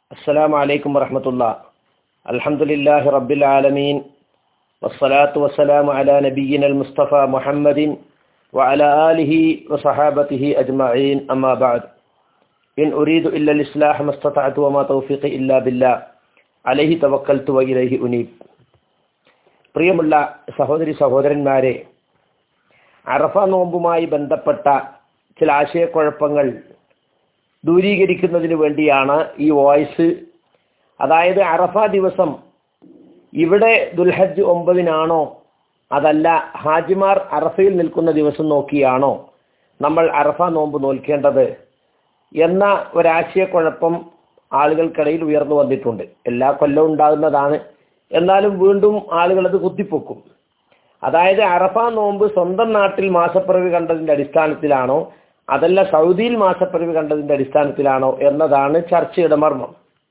السلام عليكم ورحمة الله الحمد لله رب العالمين والصلاة والسلام على نبينا المصطفى محمد وعلى آله وصحابته أجمعين أما بعد إن أريد إلا الإصلاح ما استطعت وما توفيقي إلا بالله عليه توكلت وإليه أنيب പ്രിയമുള്ള സഹോദരി സഹോദരന്മാരെ അറഫ നോമ്പുമായി ബന്ധപ്പെട്ട ചില ആശയക്കുഴപ്പങ്ങൾ ദൂരീകരിക്കുന്നതിന് വേണ്ടിയാണ് ഈ വോയിസ് അതായത് അറഫ ദിവസം ഇവിടെ ദുൽഹജ്ജ് ഒമ്പതിനാണോ അതല്ല ഹാജിമാർ അറഫയിൽ നിൽക്കുന്ന ദിവസം നോക്കിയാണോ നമ്മൾ അറഫ നോമ്പ് നോൽക്കേണ്ടത് എന്ന ഒരാശയക്കുഴപ്പം ആളുകൾക്കിടയിൽ ഉയർന്നു വന്നിട്ടുണ്ട് എല്ലാ കൊല്ലവും ഉണ്ടാകുന്നതാണ് എന്നാലും വീണ്ടും ആളുകൾ അത് കുത്തിപ്പൊക്കും അതായത് അറഫ നോമ്പ് സ്വന്തം നാട്ടിൽ മാസപ്പിറവി കണ്ടതിന്റെ അടിസ്ഥാനത്തിലാണോ അതല്ല സൗദിയിൽ മാസപ്പിറവി കണ്ടതിന്റെ അടിസ്ഥാനത്തിലാണോ എന്നതാണ് ചർച്ചയുടെ മർമ്മം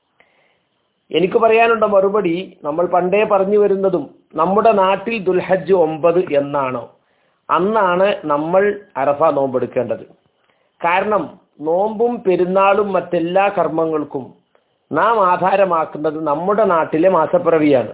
എനിക്ക് പറയാനുള്ള മറുപടി നമ്മൾ പണ്ടേ പറഞ്ഞു വരുന്നതും നമ്മുടെ നാട്ടിൽ ദുൽഹജ്ജ് ഒമ്പത് എന്നാണോ അന്നാണ് നമ്മൾ അറഫ നോമ്പെടുക്കേണ്ടത് കാരണം നോമ്പും പെരുന്നാളും മറ്റെല്ലാ കർമ്മങ്ങൾക്കും നാം ആധാരമാക്കുന്നത് നമ്മുടെ നാട്ടിലെ മാസപ്പിറവിയാണ്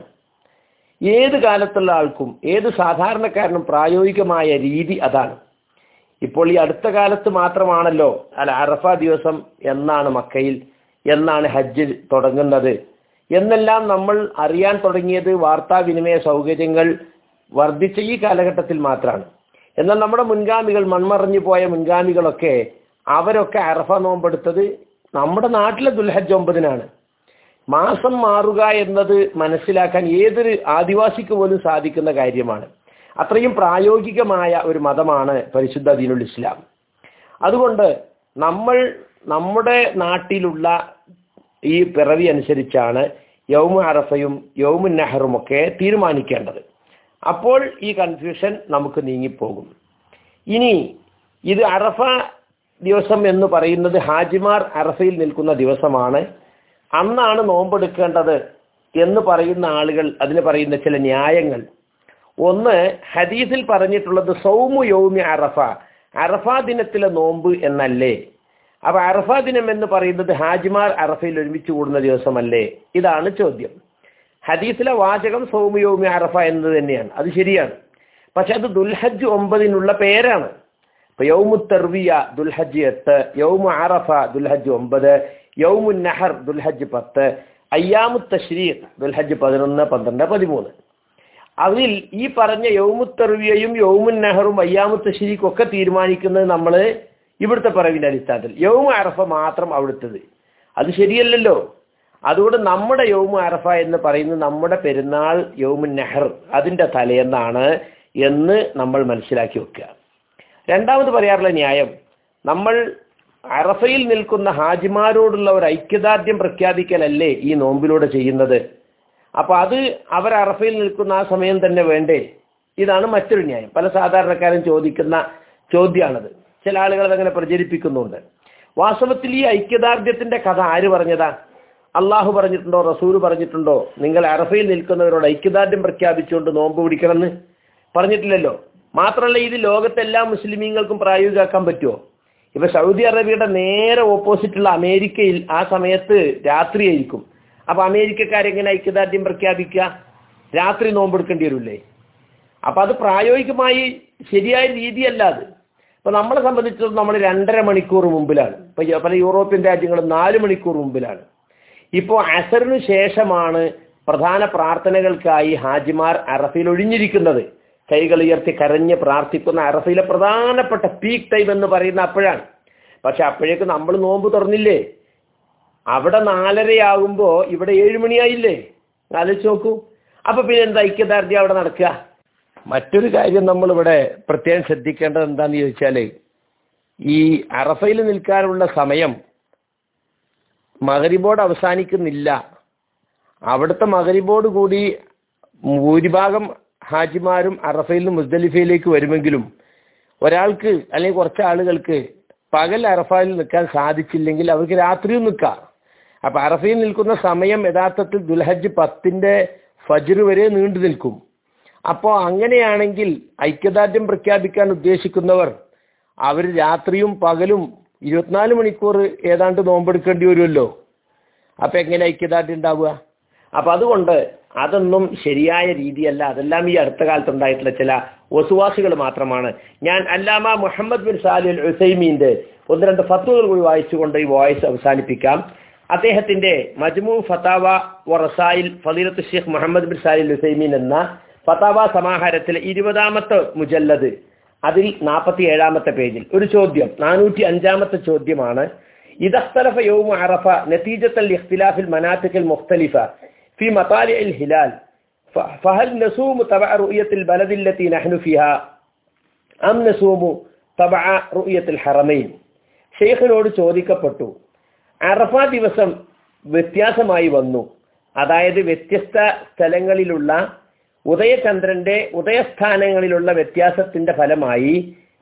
ഏത് കാലത്തുള്ള ആൾക്കും ഏത് സാധാരണക്കാരനും പ്രായോഗികമായ രീതി അതാണ് ഇപ്പോൾ ഈ അടുത്ത കാലത്ത് മാത്രമാണല്ലോ അല്ല അറഫ ദിവസം എന്നാണ് മക്കയിൽ എന്നാണ് ഹജ്ജ് തുടങ്ങുന്നത് എന്നെല്ലാം നമ്മൾ അറിയാൻ തുടങ്ങിയത് വാർത്താവിനിമയ സൗകര്യങ്ങൾ വർദ്ധിച്ച ഈ കാലഘട്ടത്തിൽ മാത്രമാണ് എന്നാൽ നമ്മുടെ മുൻഗാമികൾ മൺമറഞ്ഞു പോയ മുൻഗാമികളൊക്കെ അവരൊക്കെ അറഫ നോമ്പെടുത്തത് നമ്മുടെ നാട്ടിലെ ദുൽഹജ്ജ് ഒമ്പതിനാണ് മാസം മാറുക എന്നത് മനസ്സിലാക്കാൻ ഏതൊരു ആദിവാസിക്ക് പോലും സാധിക്കുന്ന കാര്യമാണ് അത്രയും പ്രായോഗികമായ ഒരു മതമാണ് പരിശുദ്ധ ദീനുൽ ഇസ്ലാം അതുകൊണ്ട് നമ്മൾ നമ്മുടെ നാട്ടിലുള്ള ഈ പിറവി അനുസരിച്ചാണ് യൗമു അറഫയും യൗമു നെഹറും ഒക്കെ തീരുമാനിക്കേണ്ടത് അപ്പോൾ ഈ കൺഫ്യൂഷൻ നമുക്ക് നീങ്ങിപ്പോകും ഇനി ഇത് അറഫ ദിവസം എന്ന് പറയുന്നത് ഹാജിമാർ അറഫയിൽ നിൽക്കുന്ന ദിവസമാണ് അന്നാണ് നോമ്പെടുക്കേണ്ടത് എന്ന് പറയുന്ന ആളുകൾ അതിന് പറയുന്ന ചില ന്യായങ്ങൾ ഒന്ന് ഹദീസിൽ പറഞ്ഞിട്ടുള്ളത് സൗമു യൗമി അറഫ അറഫ ദിനത്തിലെ നോമ്പ് എന്നല്ലേ അപ്പൊ അറഫ ദിനം എന്ന് പറയുന്നത് ഹാജിമാർ അറഫയിൽ ഒരുമിച്ച് കൂടുന്ന ദിവസമല്ലേ ഇതാണ് ചോദ്യം ഹദീസിലെ വാചകം സൗമു യൗമി അറഫ എന്നത് തന്നെയാണ് അത് ശരിയാണ് പക്ഷെ അത് ദുൽഹജ്ജ് ഒമ്പതിനുള്ള പേരാണ് ഇപ്പൊ യൗമു തെർവിയ ദുൽഹജ്ജ് എട്ട് യൗമു അറഫ ദുൽഹജ്ജ് ഒമ്പത് യൗമു നഹർ ദുൽഹജ്ജ് പത്ത് അയ്യാമു തഷ്രീഖ് ദുൽഹജ്ജ് പതിനൊന്ന് പന്ത്രണ്ട് പതിമൂന്ന് അതിൽ ഈ പറഞ്ഞ യൗമുത്തറിവിയയും യൗമുൻ നെഹറും അയ്യാമു തഷ്രീഖും ഒക്കെ തീരുമാനിക്കുന്നത് നമ്മൾ ഇവിടുത്തെ പറവിന്റെ അടിസ്ഥാനത്തിൽ യൗമു അറഫ മാത്രം അവിടുത്തത് അത് ശരിയല്ലല്ലോ അതുകൊണ്ട് നമ്മുടെ യൗമു അറഫ എന്ന് പറയുന്നത് നമ്മുടെ പെരുന്നാൾ യൗമുൻ നെഹർ അതിന്റെ തലേന്നാണ് എന്ന് നമ്മൾ മനസ്സിലാക്കി വെക്കുക രണ്ടാമത് പറയാറുള്ള ന്യായം നമ്മൾ അറഫയിൽ നിൽക്കുന്ന ഹാജിമാരോടുള്ള ഒരു ഐക്യദാർഢ്യം പ്രഖ്യാപിക്കലല്ലേ ഈ നോമ്പിലൂടെ ചെയ്യുന്നത് അപ്പൊ അത് അവർ അറഫയിൽ നിൽക്കുന്ന ആ സമയം തന്നെ വേണ്ടേ ഇതാണ് മറ്റൊരു ന്യായം പല സാധാരണക്കാരും ചോദിക്കുന്ന ചോദ്യമാണത് ചില ആളുകൾ അതങ്ങനെ പ്രചരിപ്പിക്കുന്നുണ്ട് വാസ്തവത്തിൽ ഈ ഐക്യദാർഢ്യത്തിന്റെ കഥ ആര് പറഞ്ഞതാ അള്ളാഹു പറഞ്ഞിട്ടുണ്ടോ റസൂൽ പറഞ്ഞിട്ടുണ്ടോ നിങ്ങൾ അറഫയിൽ നിൽക്കുന്നവരോട് ഐക്യദാർഢ്യം പ്രഖ്യാപിച്ചുകൊണ്ട് നോമ്പ് പിടിക്കണമെന്ന് പറഞ്ഞിട്ടില്ലല്ലോ മാത്രമല്ല ഇത് ലോകത്തെല്ലാ മുസ്ലിമീങ്ങൾക്കും പ്രായോഗികമാക്കാൻ പറ്റുമോ ഇപ്പൊ സൗദി അറേബ്യയുടെ നേരെ ഓപ്പോസിറ്റുള്ള അമേരിക്കയിൽ ആ സമയത്ത് രാത്രിയായിരിക്കും അപ്പൊ അമേരിക്കക്കാരെങ്ങനെ ഐക്യദാർഢ്യം പ്രഖ്യാപിക്കുക രാത്രി നോമ്പെടുക്കേണ്ടി വരില്ലേ അപ്പൊ അത് പ്രായോഗികമായി ശരിയായ രീതിയല്ല അത് ഇപ്പൊ നമ്മളെ സംബന്ധിച്ചിടത്തോളം നമ്മൾ രണ്ടര മണിക്കൂർ മുമ്പിലാണ് ഇപ്പൊ പല യൂറോപ്യൻ രാജ്യങ്ങളും നാല് മണിക്കൂർ മുമ്പിലാണ് ഇപ്പോൾ അസറിനു ശേഷമാണ് പ്രധാന പ്രാർത്ഥനകൾക്കായി ഹാജിമാർ അറഫയിൽ ഒഴിഞ്ഞിരിക്കുന്നത് കൈകൾ ഉയർത്തി കരഞ്ഞ് പ്രാർത്ഥിക്കുന്ന അറഫയിലെ പ്രധാനപ്പെട്ട പീക്ക് ടൈം എന്ന് പറയുന്ന അപ്പോഴാണ് പക്ഷെ അപ്പോഴേക്ക് നമ്മൾ നോമ്പ് തുറന്നില്ലേ അവിടെ നാലരയാകുമ്പോ ഇവിടെ ഏഴുമണിയായില്ലേ ആലോചിച്ച് നോക്കൂ അപ്പൊ പിന്നെ എന്താ ഐക്യദാർഢ്യം അവിടെ നടക്കുക മറ്റൊരു കാര്യം നമ്മളിവിടെ പ്രത്യേകം ശ്രദ്ധിക്കേണ്ടത് എന്താന്ന് ചോദിച്ചാല് ഈ അറഫയിൽ നിൽക്കാനുള്ള സമയം മകരിബോട് അവസാനിക്കുന്നില്ല അവിടുത്തെ മകരിബോട് കൂടി ഭൂരിഭാഗം ഹാജിമാരും അറഫയിൽ നിന്ന് മുസ്ദലിഫയിലേക്ക് വരുമെങ്കിലും ഒരാൾക്ക് അല്ലെങ്കിൽ കുറച്ച് ആളുകൾക്ക് പകൽ അറഫയിൽ നിൽക്കാൻ സാധിച്ചില്ലെങ്കിൽ അവർക്ക് രാത്രിയും നിൽക്കാം അപ്പൊ അറഫയിൽ നിൽക്കുന്ന സമയം യഥാർത്ഥത്തിൽ ദുൽഹജ്ജ് പത്തിന്റെ ഫജ്ർ വരെ നീണ്ടു നിൽക്കും അപ്പോൾ അങ്ങനെയാണെങ്കിൽ ഐക്യദാർഢ്യം പ്രഖ്യാപിക്കാൻ ഉദ്ദേശിക്കുന്നവർ അവർ രാത്രിയും പകലും ഇരുപത്തിനാല് മണിക്കൂർ ഏതാണ്ട് നോമ്പെടുക്കേണ്ടി വരുമല്ലോ അപ്പൊ എങ്ങനെ ഐക്യദാർഢ്യം ഉണ്ടാവുക അപ്പൊ അതുകൊണ്ട് അതൊന്നും ശരിയായ രീതിയല്ല അതെല്ലാം ഈ അടുത്ത കാലത്ത് ഉണ്ടായിട്ടുള്ള ചില ഒസുവാസികൾ മാത്രമാണ് ഞാൻ അല്ലാമ മുഹമ്മദ് ബിൻ സാലിൽ ഉസൈമീന്റെ ഒന്ന് രണ്ട് ഫത്തുകൾ കൂടി വായിച്ചുകൊണ്ട് ഈ വോയിസ് അവസാനിപ്പിക്കാം അദ്ദേഹത്തിന്റെ മജ്മു ഫത്താവ വറസായിൽ ഫലീലത്ത് ഷെയ്ഖ് മുഹമ്മദ് ബിൻ സാലിൽ ഉസൈമീൻ എന്ന ഫത്താവ സമാഹാരത്തിലെ ഇരുപതാമത്തെ മുജല്ലത് അതിൽ നാൽപ്പത്തി ഏഴാമത്തെ പേജിൽ ഒരു ചോദ്യം നാനൂറ്റി അഞ്ചാമത്തെ ചോദ്യമാണ് ഇതഖ്തലഫ യൗമു അറഫ നതീജത്തൽ ഇഖ്തിലാഫിൽ മനാത്തിക്കൽ മുഖ്തലിഫ في مطالع الهلال فهل نصوم تبع رؤية البلد التي نحن فيها أم نصوم تبع رؤية الحرمين ഷെയ്ഖിനോട് ചോദിക്കപ്പെട്ടു അറഫ ദിവസം വ്യത്യാസമായി വന്നു അതായത് വ്യത്യസ്ത സ്ഥലങ്ങളിലുള്ള ഉദയചന്ദ്രന്റെ ഉദയസ്ഥാനങ്ങളിലുള്ള വ്യത്യാസത്തിന്റെ ഫലമായി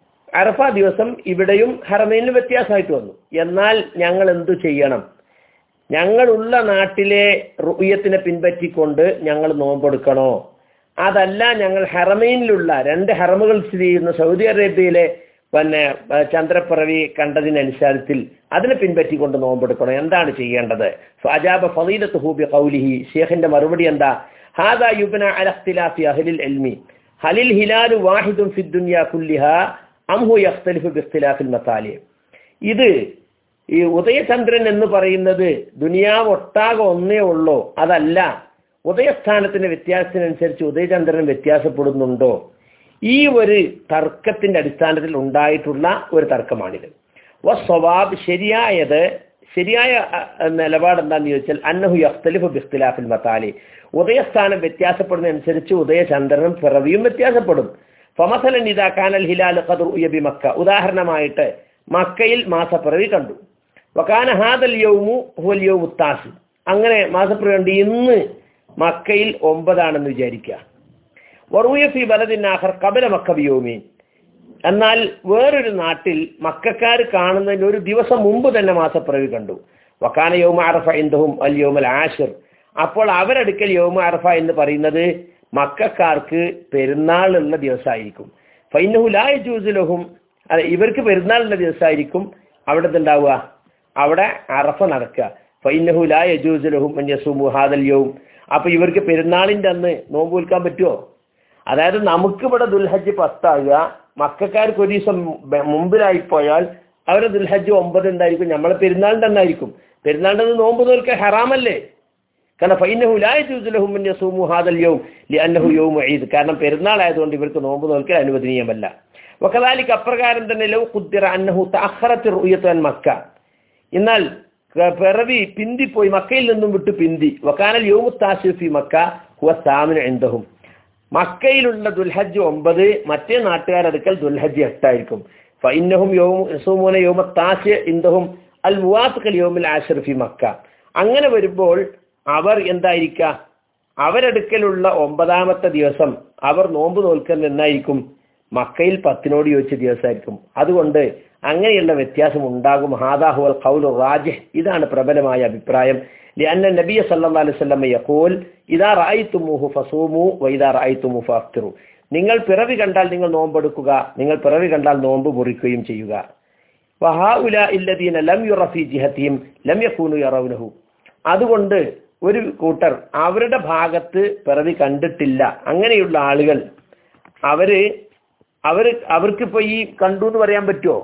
അറഫ ദിവസം ഇവിടെയും ഹറമൈനിലും വ്യത്യാസമായിട്ട് വന്നു എന്നാൽ ഞങ്ങൾ എന്തു ചെയ്യണം ഞങ്ങളുള്ള നാട്ടിലെ റുയത്തിനെ പിൻപറ്റിക്കൊണ്ട് ഞങ്ങൾ നോമ്പെടുക്കണോ അതല്ല ഞങ്ങൾ ഹറമൈനിലുള്ള രണ്ട് ഹറമുകൾ സ്ഥിതി ചെയ്യുന്ന സൗദി അറേബ്യയിലെ പിന്നെ ചന്ദ്രപ്പിറവി കണ്ടതിനനുസരിത്തിൽ അതിനെ പിൻപറ്റിക്കൊണ്ട് നോമ്പെടുക്കണം എന്താണ് ചെയ്യേണ്ടത് ഫാജാബ ഫലീലത്ത് ഹൂബി കൗലിഹി ഷേഖിന്റെ മറുപടി എന്താ ഹാദ യുബന അലഖ്തിലാഫി അഹ്ലിൽ എൽമി ഹലിൽ ഹിലാലു വാഹിദും ഫി ദുനിയ കുല്ലിഹ അംഹു യഖ്തലിഫു ബിഖ്തിലാഫിൽ മസാലി ഇത് ഈ ഉദയചന്ദ്രൻ എന്ന് പറയുന്നത് ദുനിയാവ് ഒട്ടാകെ ഒന്നേ ഉള്ളൂ അതല്ല ഉദയസ്ഥാനത്തിന്റെ വ്യത്യാസത്തിനനുസരിച്ച് ഉദയചന്ദ്രൻ വ്യത്യാസപ്പെടുന്നുണ്ടോ ഈ ഒരു തർക്കത്തിന്റെ അടിസ്ഥാനത്തിൽ ഉണ്ടായിട്ടുള്ള ഒരു തർക്കമാണിത് സ്വഭാബ് ശരിയായത് ശരിയായ നിലപാട് എന്താണെന്ന് ചോദിച്ചാൽ അന്നഹു യഖ്തലിഫു ബിഖ്തിലാഫിൽ മത്താലി ഉദയസ്ഥാനം വ്യത്യാസപ്പെടുന്നതനുസരിച്ച് ഉദയചന്ദ്രനും പിറവിയും വ്യത്യാസപ്പെടും ഫമസലൻ ഇതാ കാനൽ ഹിലാൽ ഖദർ ഉയബി മക്ക ഉദാഹരണമായിട്ട് മക്കയിൽ മാസപ്പിറവി കണ്ടു വക്കാന ഹാദൽ യൗമു ഹുവൽ യൗമു താസ് അങ്ങനെ മാസപ്പിറവി കണ്ട് ഇന്ന് മക്കയിൽ ഒമ്പതാണെന്ന് വിചാരിക്കുക വറൂയ ഫി ബലദിനാഹർ കബല മക്ക യോമീൻ എന്നാൽ വേറൊരു നാട്ടിൽ മക്കാർ കാണുന്നതിന് ഒരു ദിവസം മുമ്പ് തന്നെ മാസപ്പിറവി കണ്ടു വക്കാന യോമ അറഫ ഇന്ദഹും അൽ യോമൽ ആഷിർ അപ്പോൾ അവരടുക്കൽ യോമ അറഫ എന്ന് പറയുന്നത് മക്കാർക്ക് പെരുന്നാളുള്ള ദിവസമായിരിക്കും ഫൈനഹുലായ ജൂസുലഹും അതെ ഇവർക്ക് പെരുന്നാളുള്ള ദിവസമായിരിക്കും അവിടെ ഉണ്ടാവുക അവിടെ അറഫ നടക്കുക ഫൈനഹുലായ ജൂസുലഹും യസൂമു ഹാദൽ യവും അപ്പൊ ഇവർക്ക് പെരുന്നാളിന്റെ അന്ന് നോമ്പ് വിൽക്കാൻ പറ്റുമോ അതായത് നമുക്കിവിടെ ദുൽഹജ്ജ് പത്താകുക മക്കാർക്ക് ഒരു ദിവസം മുമ്പിലായി പോയാൽ അവരെ ദുൽഹജ്ജ് ഒമ്പത് എന്തായിരിക്കും നമ്മളെ പെരുന്നാളിന്റെ അന്നായിരിക്കും പെരുന്നാളിന്റെ അന്ന് നോമ്പ് നോൽക്കാൻ ഹറാമല്ലേ കാരണം ഫൈനഹു ലായ ജൂസുലഹും യസൂമു ഹാദൽ യവും ലിഅന്നഹു യൗം ഈദ് കാരണം പെരുന്നാൾ ആയതുകൊണ്ട് ഇവർക്ക് നോമ്പ് നോൽക്കൽ അനുവദനീയമല്ല വക്കദാലിക്ക് അപ്രകാരം തന്നെ ലൗ ഖുദ്ദിറ അന്നഹു തഅഖറത്ത് റുയത്തു അൻ മക്ക എന്നാൽ പിറവി പിന്തിപ്പോയി മക്കയിൽ നിന്നും വിട്ട് പിന്തി വക്കാനൽ യൗമു താസിഫി മക്ക ഹുവ സാമിന് എന്തഹും മക്കയിലുള്ള ദുൽഹജ്ജ് ഒമ്പത് മറ്റേ നാട്ടുകാരടുക്കൽ ദുൽഹജ്ജ് എട്ടായിരിക്കും ഫൈന്നഹും യോമു യസൂമൂന യോമ താസ് ഇന്ദഹും അൽ മുവാഫിഖൽ യോമിൽ ആഷർഫി മക്ക അങ്ങനെ വരുമ്പോൾ അവർ എന്തായിരിക്ക അവരടുക്കലുള്ള ഒമ്പതാമത്തെ ദിവസം അവർ നോമ്പ് നോൽക്കുന്ന എന്നായിരിക്കും മക്കയിൽ പത്തിനോട് യോജിച്ച ദിവസമായിരിക്കും അതുകൊണ്ട് അങ്ങനെയുള്ള വ്യത്യാസം ഉണ്ടാകും ഹാദാഹു അൽ ഖൗലു റാജിഹ് ഇതാണ് പ്രബലമായ അഭിപ്രായം لأن النبي صلى الله عليه وسلم يقول إذا رأيتموه فصوموا وإذا رأيتموه فافطروا നിങ്ങൾ പിറവി കണ്ടാൽ നിങ്ങൾ നോമ്പെടുക്കുക നിങ്ങൾ പിറവി കണ്ടാൽ നോമ്പ് മുറിക്കുകയും ചെയ്യുക വഹാഉല ഇല്ലദീന ലം യുറഫി ജിഹത്തിയും ലം യഖൂനു യറൗനഹു അതുകൊണ്ട് ഒരു കൂട്ടർ അവരുടെ ഭാഗത്ത് പിറവി കണ്ടിട്ടില്ല അങ്ങനെയുള്ള ആളുകൾ അവര് അവര് അവർക്കിപ്പോ ഈ കണ്ടു എന്ന് പറയാൻ പറ്റുമോ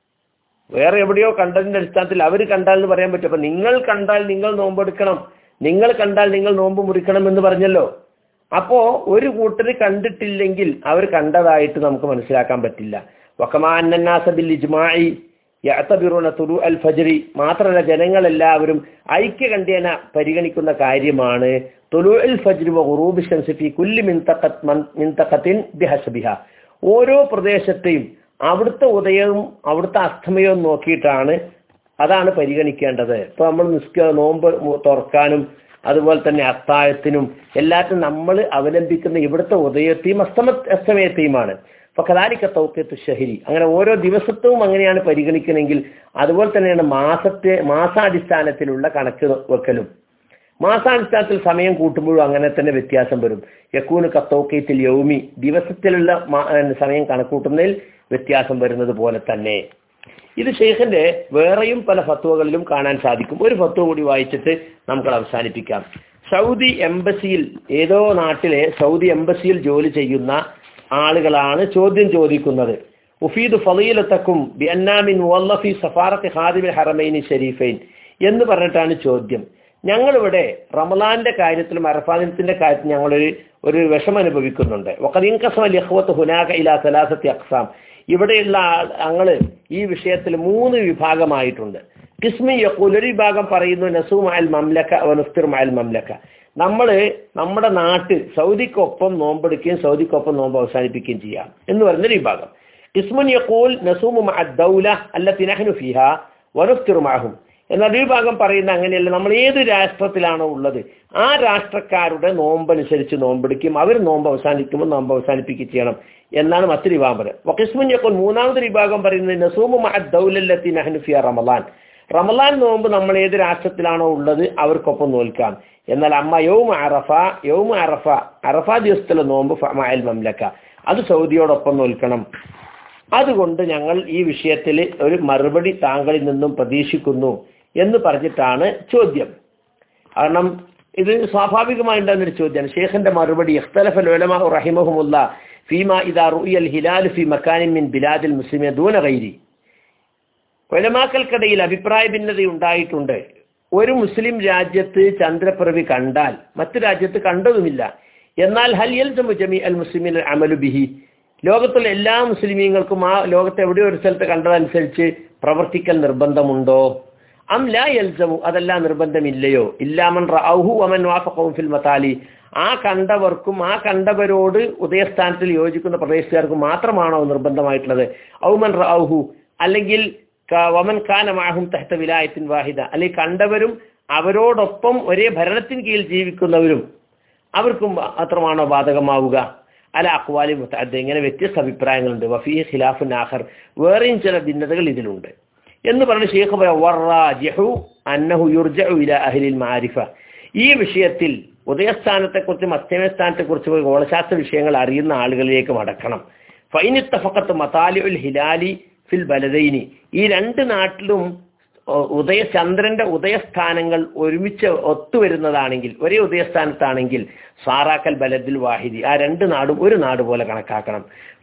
വേറെ എവിടെയോ കണ്ടതിന്റെ അടിസ്ഥാനത്തിൽ അവർ കണ്ടാൽ എന്ന് പറയാൻ പറ്റും അപ്പൊ നിങ്ങൾ കണ്ടാൽ നിങ്ങൾ നോമ്പെടുക്കണം നിങ്ങൾ കണ്ടാൽ നിങ്ങൾ നോമ്പ് മുറിക്കണം എന്ന് പറഞ്ഞല്ലോ അപ്പോ ഒരു കൂട്ടർ കണ്ടിട്ടില്ലെങ്കിൽ അവർ കണ്ടതായിട്ട് നമുക്ക് മനസ്സിലാക്കാൻ പറ്റില്ല വക്കമാന്നാസബിൽ ഇജ്മായി യഅ്തബിറുന തുലു അൽ ഫജ്രി മാത്രമല്ല ജനങ്ങളെല്ലാവരും ഐക്യകണ്ഠേന പരിഗണിക്കുന്ന കാര്യമാണ് തുലു അൽ ഫജ്രി വറൂബി ഷംസി ഫി കുല്ലി മിൻതഖത് മിൻതഖത്തിൻ ബിഹസ്ബിഹ ഓരോ പ്രദേശത്തെയും അവിടുത്തെ ഉദയവും അവിടുത്തെ അസ്തമയവും നോക്കിയിട്ടാണ് അതാണ് പരിഗണിക്കേണ്ടത് ഇപ്പൊ നമ്മൾ നിസ്ക നോമ്പ് തുറക്കാനും അതുപോലെ തന്നെ അത്തായത്തിനും എല്ലാത്തിനും നമ്മൾ അവലംബിക്കുന്ന ഇവിടുത്തെ ഉദയത്തെയും അസ്തമ അസ്തമയത്തെയുമാണ് ഇപ്പൊ കലാലിക്ക തൗക്കത്ത് ഷഹരി അങ്ങനെ ഓരോ ദിവസത്വവും അങ്ങനെയാണ് പരിഗണിക്കണമെങ്കിൽ അതുപോലെ തന്നെയാണ് മാസത്തെ മാസാടിസ്ഥാനത്തിലുള്ള കണക്ക് വെക്കലും മാസാടിസ്ഥാനത്തിൽ സമയം കൂട്ടുമ്പോഴും അങ്ങനെ തന്നെ വ്യത്യാസം വരും യക്കൂന് കത്തോക്കയത്തിൽ യൗമി ദിവസത്തിലുള്ള സമയം കണക്കൂട്ടുന്നതിൽ വ്യത്യാസം വരുന്നത് പോലെ തന്നെ ഇത് ഷെയ്ഖിന്റെ വേറെയും പല ഫത്വകളിലും കാണാൻ സാധിക്കും ഒരു ഫത്വ കൂടി വായിച്ചിട്ട് നമുക്ക് അവസാനിപ്പിക്കാം സൗദി എംബസിയിൽ ഏതോ നാട്ടിലെ സൗദി എംബസിയിൽ ജോലി ചെയ്യുന്ന ആളുകളാണ് ചോദ്യം ചോദിക്കുന്നത് ഉഫീദ് ഫലീലത്തക്കും ബിഅന്നാമിൻ വല്ലഫി സഫാറത്ത് ഖാദിബിൽ ഹറമൈനി ഷരീഫൈൻ എന്ന് പറഞ്ഞിട്ടാണ് ചോദ്യം ഞങ്ങളിവിടെ റമലാന്റെ കാര്യത്തിലും അറഫാദിനത്തിന്റെ കാര്യത്തിൽ ഞങ്ങളൊരു ഒരു വിഷമം അനുഭവിക്കുന്നുണ്ട് വക്കദീൻകസ്മത്ത് ഹുനാക ഇലാ സലാസത്തി അക്സാം ഇവിടെയുള്ള ഞങ്ങൾ ഈ വിഷയത്തിൽ മൂന്ന് വിഭാഗമായിട്ടുണ്ട് കിസ്മി യക്കൂൽ ഒരു വിഭാഗം പറയുന്നു നസൂം അൽ മംലക്ക വനുഫ്തിർ അൽ മംലക്ക നമ്മൾ നമ്മുടെ നാട്ടിൽ സൗദിക്കൊപ്പം നോമ്പെടുക്കുകയും സൗദിക്കൊപ്പം നോമ്പ് അവസാനിപ്പിക്കുകയും ചെയ്യാം എന്ന് പറയുന്നൊരു വിഭാഗം ഇസ്മുൻ യക്കൂൽ നസൂമു ദൗല അല്ല തിനഹനു ഫിഹ വനുഫ്തിർ മാഹും എന്നാൽ ഈ ഭാഗം പറയുന്ന അങ്ങനെയല്ല നമ്മൾ ഏത് രാഷ്ട്രത്തിലാണോ ഉള്ളത് ആ രാഷ്ട്രക്കാരുടെ നോമ്പനുസരിച്ച് നോമ്പെടുക്കും അവർ നോമ്പ് അവസാനിക്കുമ്പോൾ നോമ്പ് അവസാനിപ്പിക്കുകയും ചെയ്യണം എന്നാണ് മറ്റൊരു വിഭാഗം പറയുന്നത് വക്കിസ്മുൻ യക്കൂൽ മൂന്നാമത്തെ വിഭാഗം പറയുന്നത് നസൂമു ദൗലല്ലത്തി നഹനുഫിയ റമലാൻ റമലാൻ നോമ്പ് നമ്മൾ ഏത് രാഷ്ട്രത്തിലാണോ ഉള്ളത് അവർക്കൊപ്പം നോൽക്കാം എന്നാൽ അമ്മ യൗമ അറഫ യൗമ അറഫ അറഫ ദിവസത്തിലെ നോമ്പ് ഫമായൽ മംലക്ക അത് സൗദിയോടൊപ്പം നോൽക്കണം അതുകൊണ്ട് ഞങ്ങൾ ഈ വിഷയത്തിൽ ഒരു മറുപടി താങ്കളിൽ നിന്നും പ്രതീക്ഷിക്കുന്നു എന്ന് പറഞ്ഞിട്ടാണ് ചോദ്യം കാരണം ഇത് സ്വാഭാവികമായി ഉണ്ടാകുന്നൊരു ചോദ്യമാണ് ഷേഖിന്റെ മറുപടി ഇഖ്തലഫൽ ഉലമാ റഹിമഹുമുല്ല ഫീമ ഇദാ റുയൽ ഹിലാൽ ഫി മക്കാനിൻ മിൻ ബിലാദിൽ മുസ്ലിമെ ദൂന ഗൈരി ഒലമാക്കൾക്കിടയിൽ അഭിപ്രായ ഭിന്നത ഉണ്ടായിട്ടുണ്ട് ഒരു മുസ്ലിം രാജ്യത്ത് ചന്ദ്രപ്പിറവി കണ്ടാൽ മറ്റു രാജ്യത്ത് കണ്ടതുമില്ല എന്നാൽ ഹൽ യൽസമു ജമി അൽ മുസ്ലിമിൻ അമലു ബിഹി ലോകത്തുള്ള എല്ലാ മുസ്ലിമീങ്ങൾക്കും ആ ലോകത്ത് എവിടെയോ ഒരു സ്ഥലത്ത് കണ്ടതനുസരിച്ച് പ്രവർത്തിക്കൽ നിർബന്ധമുണ്ടോ അം ലാ യൽസമു അതെല്ലാം നിർബന്ധമില്ലയോ ഇല്ലാമൻ റഔഹു അമൻ വാഫഖവും ഫിൽ മതാലി ആ കണ്ടവർക്കും ആ കണ്ടവരോട് ഉദയസ്ഥാനത്തിൽ യോജിക്കുന്ന പ്രദേശത്തുകാർക്കും മാത്രമാണോ നിർബന്ധമായിട്ടുള്ളത് ഔമൻ റഔഹു അല്ലെങ്കിൽ വമൻ കാന മാഹും തഹത്ത വിലായത്തിൻ വാഹിദ അല്ലെങ്കിൽ കണ്ടവരും അവരോടൊപ്പം ഒരേ ഭരണത്തിന് കീഴിൽ ജീവിക്കുന്നവരും അവർക്കും മാത്രമാണോ ബാധകമാവുക അല അക്വാലി മുത്തഅദ്ദ ഇങ്ങനെ വ്യത്യസ്ത അഭിപ്രായങ്ങളുണ്ട് വഫീ ഖിലാഫുൻ ആഖർ വേറെയും ചില ഭിന്നതകൾ ഇതിലുണ്ട് എന്ന് പറഞ്ഞ് ഷെയ്ഖ് വറാജിഹു അന്നഹു യുർജഉ ഇല അഹ്ലിൽ മാരിഫ ഈ വിഷയത്തിൽ ഉദയസ്ഥാനത്തെക്കുറിച്ചും അസ്തമയസ്ഥാനത്തെക്കുറിച്ചും ഗോളശാസ്ത്ര വിഷയങ്ങൾ അറിയുന്ന ആളുകളിലേക്ക് മടക്കണം ഫൈനിത്തഫക്കത്ത് മതാലിഉൽ ഹിലാലി ഫിൽ ബലദൈനി ഈ രണ്ട് നാട്ടിലും ഉദയ ചന്ദ്രന്റെ ഉദയസ്ഥാനങ്ങൾ ഒരുമിച്ച് ഒത്തുവരുന്നതാണെങ്കിൽ ഒരേ ഉദയസ്ഥാനത്താണെങ്കിൽ സാറാക്കൽ ബലദിൽ വാഹിദി ആ രണ്ട് നാടും ഒരു നാട് പോലെ കണക്കാക്കണം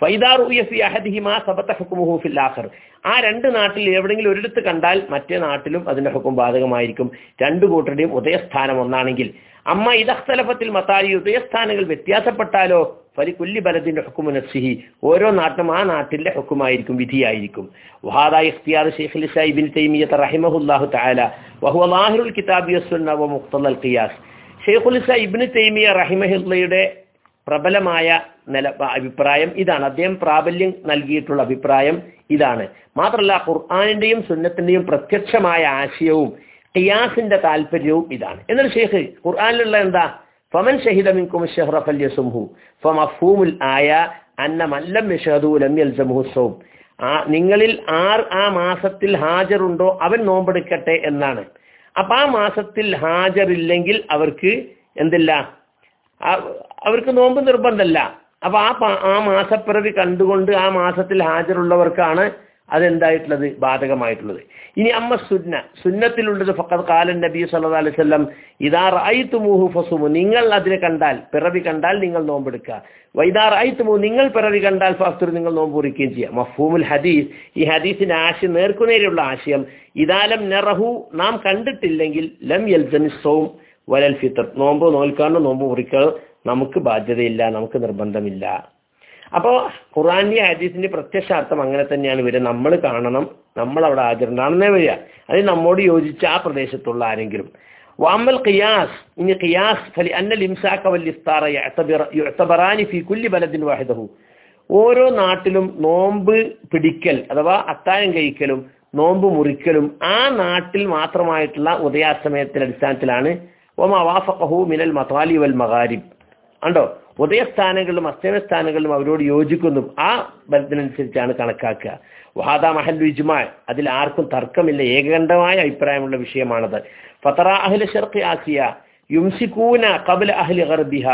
ഫിൽ ആഖർ ആ രണ്ട് നാട്ടിൽ എവിടെയെങ്കിലും ഒരിടത്ത് കണ്ടാൽ മറ്റേ നാട്ടിലും അതിന്റെ ഹുക്കും ബാധകമായിരിക്കും രണ്ടു കൂട്ടരുടെയും ഉദയസ്ഥാനം ഒന്നാണെങ്കിൽ അമ്മ ഇതഖ്തലഫത്തിൽ മത്താലി ഉദയസ്ഥാനങ്ങൾ വ്യത്യാസപ്പെട്ടാലോ ഫലിക്കുല്ലി ബലത്തിന്റെ ഹുക്കുമു നഫ്സിഹി ഓരോ നാട്ടും ആ നാട്ടിലെ ഹുക്കുമായിരിക്കും വിധിയായിരിക്കും വഹാദ ഇഖ്തിയാർ ഷെയ്ഖുൽ ഇസ്ലാം തൈമിയത്ത് റഹിമഹുല്ലാഹു തആല വഹുവ ലാഹിറുൽ കിതാബി വസ്സുന്ന വ മുഖ്തദൽ ഖിയാസ് ഷെയ്ഖുൽ ഇസ്ലാം ഇബ്നു തൈമിയ റഹിമഹുല്ലയുടെ പ്രബലമായ നില അഭിപ്രായം ഇതാണ് അദ്ദേഹം പ്രാബല്യം നൽകിയിട്ടുള്ള അഭിപ്രായം ഇതാണ് മാത്രമല്ല ഖുർആാനിന്റെയും സുന്നത്തിന്റെയും പ്രത്യക്ഷമായ ആശയവും ഖിയാസിന്റെ താല്പര്യവും ഇതാണ് എന്നാൽ ഷെയ്ഖ് ഖുർആാനിലുള്ള എന്താ ഫമൻ ഷഹിദ മിൻകും ഷഹ്റ ഫല്യസുംഹു ഫമഫൂമുൽ ആയ അന്ന മല്ലം യഷഹദു ലം യൽസമുഹു സൗം ആ നിങ്ങളിൽ ആർ ആ മാസത്തിൽ ഹാജറുണ്ടോ അവൻ നോമ്പെടുക്കട്ടെ എന്നാണ് അപ്പൊ ആ മാസത്തിൽ ഹാജറില്ലെങ്കിൽ അവർക്ക് എന്തില്ല അവർക്ക് നോമ്പ് നിർബന്ധമല്ല അപ്പൊ ആ ആ മാസപ്പിറവി കണ്ടുകൊണ്ട് ആ മാസത്തിൽ ഹാജറുള്ളവർക്കാണ് അതെന്തായിട്ടുള്ളത് ബാധകമായിട്ടുള്ളത് ഇനി അമ്മ സുന്ന സുന്നത്തിലുള്ളത് ഫക്കത് കാലൻ നബി സല്ലാ അലൈഹി സ്വല്ലം ഇതാ റഅയ്തുമൂഹു ഫസുമു നിങ്ങൾ അതിനെ കണ്ടാൽ പിറവി കണ്ടാൽ നിങ്ങൾ നോമ്പെടുക്കുക വൈദാ റഅയ്തുമു നിങ്ങൾ പിറവി കണ്ടാൽ ഫസ്തുർ നിങ്ങൾ നോമ്പ് കുറിക്കുകയും ചെയ്യാം മഫ്ഹൂമുൽ ഹദീസ് ഈ ഹദീസിന്റെ ആശയം നേർക്കുനേരെയുള്ള ആശയം ഇതാലം നെറഹു നാം കണ്ടിട്ടില്ലെങ്കിൽ ലം യൽസമിസവും വലൽ ഫിത്തർ നോമ്പ് നോൽക്കാനോ നോമ്പ് മുറിക്കാനോ നമുക്ക് ബാധ്യതയില്ല നമുക്ക് നിർബന്ധമില്ല അപ്പോൾ ഖുറാന്റെ ഹദീസിന്റെ പ്രത്യക്ഷാർത്ഥം അങ്ങനെ തന്നെയാണ് വരുന്നത് നമ്മൾ കാണണം നമ്മൾ അവിടെ ഹാജരുണ്ടാണെന്നേ വരിക അത് നമ്മോട് യോജിച്ച ആ പ്രദേശത്തുള്ള ആരെങ്കിലും വാമൽ ഖിയാസ് ഇനി ഖിയാസ് ഫലി അന്നൽ ഇംസാക്ക വൽ ഇഫ്താറ യുഅ്തബറാനി ഫി കുല്ലി ബലദിൻ വാഹിദഹു ഓരോ നാട്ടിലും നോമ്പ് പിടിക്കൽ അഥവാ അത്താഴം കഴിക്കലും നോമ്പ് മുറിക്കലും ആ നാട്ടിൽ മാത്രമായിട്ടുള്ള ഉദയാസ്തമയത്തിന്റെ അടിസ്ഥാനത്തിലാണ് ഒമ വാഫഖഹു മിനൽ മതാലി വൽ മഗാരിബ് ഉണ്ടോ ഉദയസ്ഥാനങ്ങളിലും അസ്തമയസ്ഥാനങ്ങളിലും അവരോട് യോജിക്കുന്നു ആ ബലത്തിനനുസരിച്ചാണ് കണക്കാക്കുക വഹാദ മഹല്ലു ഇജ്മാ അതിൽ ആർക്കും തർക്കമില്ല ഏകകണ്ഠമായ അഭിപ്രായമുള്ള വിഷയമാണത് ഫത്തറ അഹ്ല ഷർഖി ആസിയ യുംസിക്കൂന കബല അഹ്ലി ഗർബിഹ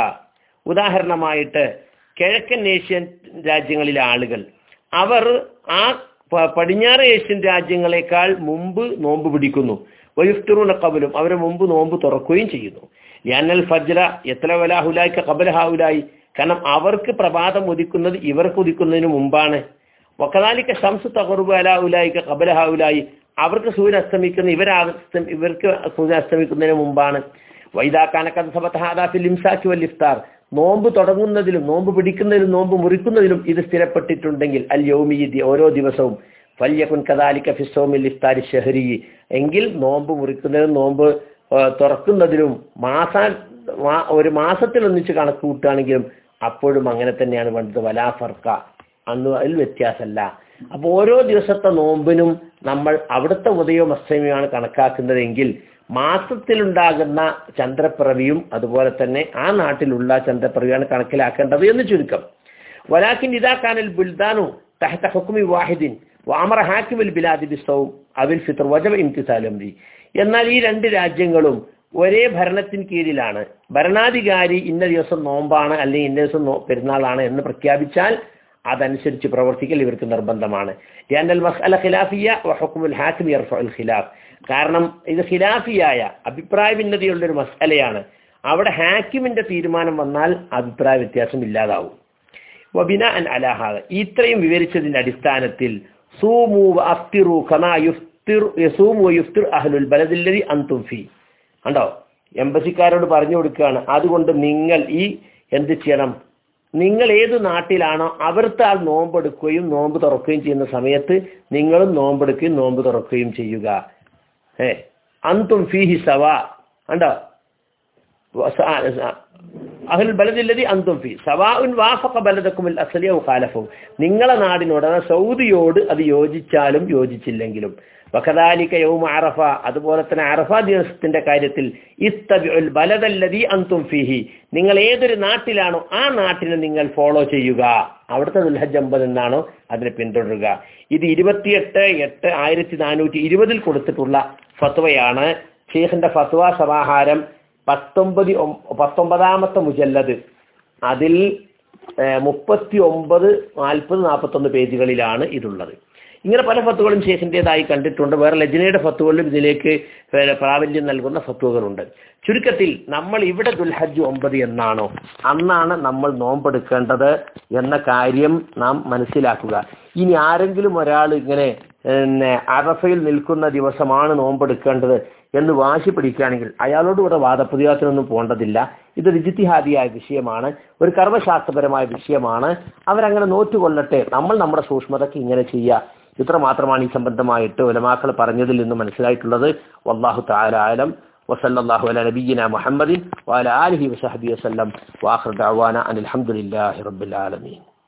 ഉദാഹരണമായിട്ട് കിഴക്കൻ ഏഷ്യൻ രാജ്യങ്ങളിലെ ആളുകൾ അവർ ആ പ- പടിഞ്ഞാറ് ഏഷ്യൻ രാജ്യങ്ങളെക്കാൾ മുമ്പ് നോമ്പ് പിടിക്കുന്നു വയുഫ്തിറൂന കബലും അവരെ മുമ്പ് നോമ്പ് തുറക്കുകയും ചെയ്യുന്നു യാനൽ ഫജ്ര എത്ര വലാഹുലായിക്ക കബല ഹാവുലായി കാരണം അവർക്ക് പ്രഭാതം ഉദിക്കുന്നത് ഇവർക്ക് ഉദിക്കുന്നതിന് മുമ്പാണ് വക്കതാലിക്ക ഷംസ് തകർബ് അലാഹുലായിക്ക കബല ഹാവുലായി അവർക്ക് സൂര്യൻ അസ്തമിക്കുന്ന ഇവർ ഇവർക്ക് സൂര്യൻ അസ്തമിക്കുന്നതിന് മുമ്പാണ് വൈദാക്കാനക്കത് സബത്താഫിൽ ഇംസാക്കി വൽ ഇഫ്താർ നോമ്പ് തുടങ്ങുന്നതിലും നോമ്പ് പിടിക്കുന്നതിലും നോമ്പ് മുറിക്കുന്നതിലും ഇത് സ്ഥിരപ്പെട്ടിട്ടുണ്ടെങ്കിൽ അൽ യൗമിയിദി ഓരോ ദിവസവും ഫല്യകുൻ കദാലിക്ക ഫിസോമിൽ ഇഫ്താരി ഷഹരി എങ്കിൽ നോമ്പ് മുറിക്കുന്നതിനും നോമ്പ് ആ, തുറക്കുന്നതിലും മാസ മാ- ഒരു മാസത്തിൽ ഒന്നിച്ച് കണക്ക് കൂട്ടുകയാണെങ്കിലും അപ്പോഴും അങ്ങനെ തന്നെയാണ് വേണ്ടത് വലാ ഫർക്ക അന്ന് അതിൽ വ്യത്യാസമല്ല അപ്പോൾ ഓരോ ദിവസത്തെ നോമ്പിനും നമ്മൾ അവിടുത്തെ ഉദയവും അസ്തമയമാണ് കണക്കാക്കുന്നതെങ്കിൽ മാസത്തിലുണ്ടാകുന്ന ചന്ദ്രപ്പിറവിയും അതുപോലെ തന്നെ ആ നാട്ടിലുള്ള ചന്ദ്രപ്പിറവിയാണ് കണക്കിലാക്കേണ്ടത് എന്ന് ചുരുക്കം വലാക്കിൻ ഇതാക്കാനൽ ബുൽദാനു തഹത്ത ഹുക്കുമി വാഹിദിൻ വാമറ ഹാക്കിമിൽ ബിലാദി ബിസ്തവും അവിൽ ഫിത്തർ വജബ ഇംതിസാലംബി എന്നാൽ ഈ രണ്ട് രാജ്യങ്ങളും ഒരേ ഭരണത്തിന് കീഴിലാണ് ഭരണാധികാരി ഇന്ന ദിവസം നോമ്പാണ് അല്ലെങ്കിൽ ഇന്ന ദിവസം നോ- പെരുന്നാളാണ് എന്ന് പ്രഖ്യാപിച്ചാൽ അതനുസരിച്ച് പ്രവർത്തിക്കൽ ഇവർക്ക് നിർബന്ധമാണ് ലിഅന്നൽ മസ്അല ഖിലാഫിയ വഹുക്കുമുൽ ഹാക്കിം യർഫഉൽ ഖിലാഫ് കാരണം ഇത് ഖിലാഫിയായ അഭിപ്രായ ഭിന്നതയുള്ള ഒരു മസ്അലയാണ് അവിടെ ഹാക്കിമിന്റെ തീരുമാനം വന്നാൽ അഭിപ്രായ വ്യത്യാസം ഇല്ലാതാവും വബിന അൻ അലാഹാദ ഇത്രയും വിവരിച്ചതിന്റെ അടിസ്ഥാനത്തിൽ സൂമു അഫ്തിറു കമാ യുഫ്തിർ യസൂമു യുഫ്തിർ അഹ്ലുൽ ബലദില്ലതി അന്തും ഫീ കണ്ടോ എംബസിക്കാരോട് പറഞ്ഞു കൊടുക്കുകയാണ് അതുകൊണ്ട് നിങ്ങൾ ഈ എന്ത് ചെയ്യണം നിങ്ങൾ ഏത് നാട്ടിലാണോ അവിടുത്തെ ആൾ നോമ്പെടുക്കുകയും നോമ്പ് തുറക്കുകയും ചെയ്യുന്ന സമയത്ത് നിങ്ങളും നോമ്പെടുക്കുകയും നോമ്പ് തുറക്കുകയും ചെയ്യുക ഏ അന്തും ഫീഹി സവ കണ്ടോ അഹുൽ ബലദില്ലതി അന്തും ഫി സവാഉൻ വാഫഖ ബലദക്കുമുൽ അസ്ലിയ ഖാലഫു നിങ്ങളെ നാടിനോട് അതായത് സൗദിയോട് അത് യോജിച്ചാലും യോജിച്ചില്ലെങ്കിലും വകദാലിക യൗമ അറഫ അതുപോലെ തന്നെ അറഫ ദിവസത്തിന്റെ കാര്യത്തിൽ ഇസ്തബിഉൽ ബലദല്ലദി അന്തും ഫീഹി നിങ്ങൾ ഏതൊരു നാട്ടിലാണോ ആ നാട്ടിനെ നിങ്ങൾ ഫോളോ ചെയ്യുക അവിടുത്തെ ദുൽഹജ് അമ്പത് എന്നാണോ അതിനെ പിന്തുടരുക ഇത് ഇരുപത്തിയെട്ട് എട്ട് ആയിരത്തി നാനൂറ്റി ഇരുപതിൽ കൊടുത്തിട്ടുള്ള ഫത്വയാണ് ഷെയ്ഖിന്റെ ഫത്വ സമാഹാരം പത്തൊമ്പത് ഒം- പത്തൊമ്പതാമത്തെ മുജല്ലത് അതിൽ മുപ്പത്തി ഒമ്പത് നാൽപ്പത് നാൽപ്പത്തൊന്ന് പേജുകളിലാണ് ഇതുള്ളത് ഇങ്ങനെ പല ഫത്തുകളും ശേഖിൻ്റെതായി കണ്ടിട്ടുണ്ട് വേറെ ലജ്നയുടെ ഫത്തുകളിലും ഇതിലേക്ക് ഏഹ് പ്രാബല്യം നൽകുന്ന ഫത്തുകളുണ്ട് ചുരുക്കത്തിൽ നമ്മൾ ഇവിടെ ദുൽഹജ്ജ് ഒമ്പത് എന്നാണോ അന്നാണ് നമ്മൾ നോമ്പെടുക്കേണ്ടത് എന്ന കാര്യം നാം മനസ്സിലാക്കുക ഇനി ആരെങ്കിലും ഒരാൾ ഇങ്ങനെ പിന്നെ അറഫയിൽ നിൽക്കുന്ന ദിവസമാണ് നോമ്പെടുക്കേണ്ടത് എന്ന് വാശി പിടിക്കുകയാണെങ്കിൽ അയാളോട് ഇവിടെ വാദപ്രതിവാദത്തിനൊന്നും പോകേണ്ടതില്ല ഇതൊരു ജിത്തിഹാദിയായ വിഷയമാണ് ഒരു കർമ്മശാസ്ത്രപരമായ വിഷയമാണ് അവരങ്ങനെ നോറ്റുകൊള്ളട്ടെ നമ്മൾ നമ്മുടെ സൂക്ഷ്മതയ്ക്ക് ഇങ്ങനെ ചെയ്യുക ഇത്ര മാത്രമാണ് ഈ സംബന്ധമായിട്ട് ഉലമാക്കൾ പറഞ്ഞതിൽ നിന്ന് മനസ്സിലായിട്ടുള്ളത് വല്ലാഹു താല ആലം വസല്ലാഹു അല നബീന മുഹമ്മദിൻ വാല ആലിഹി വസഹബി വസ്ലം വാഹർ ദഅവാന അനിൽ ഹംദുലില്ലാഹി റബ്ബിൽ ആലമീൻ